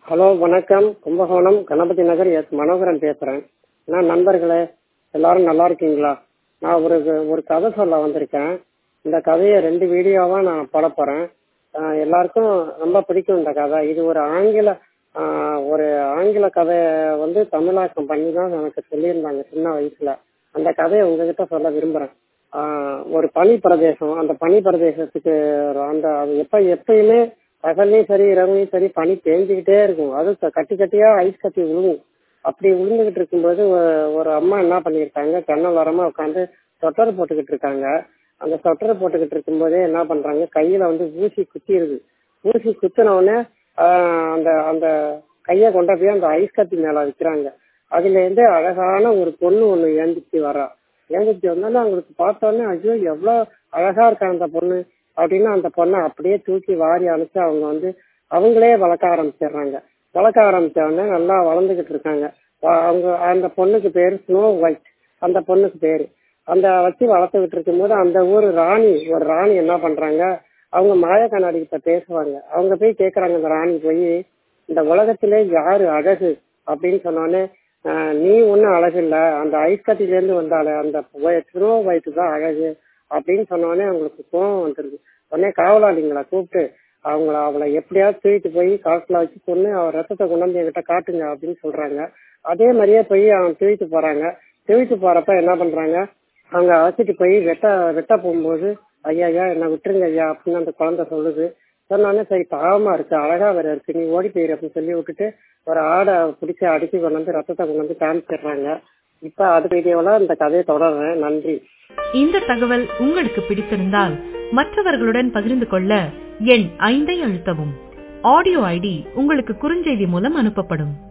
hello வணக்கம் Kumbakonam Ganapathi Nagar S Manoharan பேசுகிறேன் நான் நண்பர்களே எல்லாரும் நல்லா இருக்கீங்களா நான் ஒரு ஒரு கதை சொல்ல வந்திருக்கேன் இந்த கதையை ரெண்டு வீடியோவாக நான் போட போகிறேன் எல்லாருக்கும் ரொம்ப பிடிக்கும் இந்த கதை இது ஒரு ஆங்கில ஆஹ், ஒரு ஆங்கில கதையை வந்து தமிழாக்கம் பண்ணி தான் எனக்கு சொல்லியிருந்தாங்க சின்ன வயசில் அந்த கதையை உங்ககிட்ட சொல்ல விரும்புகிறேன் ஒரு பனி பிரதேசம் அந்த பனி பிரதேசத்துக்கு அந்த அது எப்போ எப்பயுமே பகல்லையும் சரி இரவுலையும் சரி பனி பேஞ்சுக்கிட்டே இருக்கும் அது க- கட்டி கட்டியா ஐஸ் கட்டி விழுகும் அப்படி விழுந்துகிட்டு இருக்கும்போது ஒ- ஒரு அம்மா என்ன பண்ணியிருக்காங்க ஜன்னல் ஓரமா உட்காந்து சொட்டர் போட்டுக்கிட்டு இருக்காங்க அந்த சொட்டர் போட்டுக்கிட்டு இருக்கும்போதே என்ன பண்றாங்க கையில வந்து ஊசி குத்திடுது ஊசி குத்தின உடனே ஆஹ், அந்த அந்த கையை கொண்டு போய் அந்த ஐஸ் கட்டி மேல வைக்கிறாங்க அதுல இருந்து அழகான ஒரு பொண்ணு ஒண்ணு ஏந்திச்சு வரா ஏந்திச்சு வந்தாலும் அவங்களுக்கு பார்த்தோன்னே ஐயோ எவ்வளவு அழகா இருக்கா அந்த பொண்ணு அப்படின்னு அந்த பொண்ணை அப்படியே தூக்கி வாரி அனுப்பிச்சு அவங்க வந்து அவங்களே வளர்க்க ஆரம்பிச்சிடுறாங்க வளர்க்க ஆரம்பிச்ச உடனே நல்லா வளர்ந்துகிட்டு இருக்காங்க வ- அவங்க அந்த பொண்ணுக்கு பேரு ஸ்னோ ஒயிட் அந்த பொண்ணுக்கு பேரு அந்த வச்சு வளர்த்துக்கிட்டு இருக்கும்போது அந்த ஊர் ராணி ஒரு ராணி என்ன பண்றாங்க அவங்க மாய கண்ணாடி கிட்ட பேசுவாங்க அவங்க போய் கேக்குறாங்க அந்த ராணி போய் இந்த உலகத்திலே யாரு அழகு அப்படின்னு சொன்னோடனே ஆஹ், நீ ஒன்றும் அழகு இல்ல அந்த ஐஸ் கட்டில இருந்து வந்தாலே அந்த ஸ்னோ ஒயிட் தான் அழகு அப்படின்னு சொன்னோடனே அவங்களுக்கு கோவம் வந்துருது உடனே காவலாளிங்களை கூப்பிட்டு அவங்கள அவளை எப்படியாவது தூக்கிட்டு போய் காசுல வச்சு கொண்டு அவ ரத்தத்தை கொண்டாந்து என்கிட்ட காட்டுங்க அப்படின்னு சொல்றாங்க அதே மாதிரியே போய் அவன் தூக்கிட்டு போறாங்க தூக்கிட்டு போறப்ப என்ன பண்றாங்க அவங்க அழைச்சிட்டு போய் வெட்ட வெட்ட போகும்போது ஐயா ஐயா என்ன விட்டுருங்க ஐயா அப்படின்னு அந்த குழந்தை சொல்லுது சொன்னோடனே சரி பாவமா இருக்கு அழகா வேற இருக்கு நீ ஓடி போயிரு அப்படின்னு சொல்லி விட்டுட்டு ஒரு ஆடை பிடிச்சி அடிச்சு கொண்டு வந்து ரத்தத்தை கொண்டு வந்து காமிச்சிடுறாங்க இப்ப அது வீடியோல இந்த கதையை தொடர்றேன் நன்றி இந்த தகவல் உங்களுக்கு பிடித்திருந்தால் மற்றவர்களுடன் பகிர்ந்து கொள்ள எண் ஐந்தை அழுத்தவும் ஆடியோ ஐடி உங்களுக்கு குறுஞ்செய்தி மூலம் அனுப்பப்படும்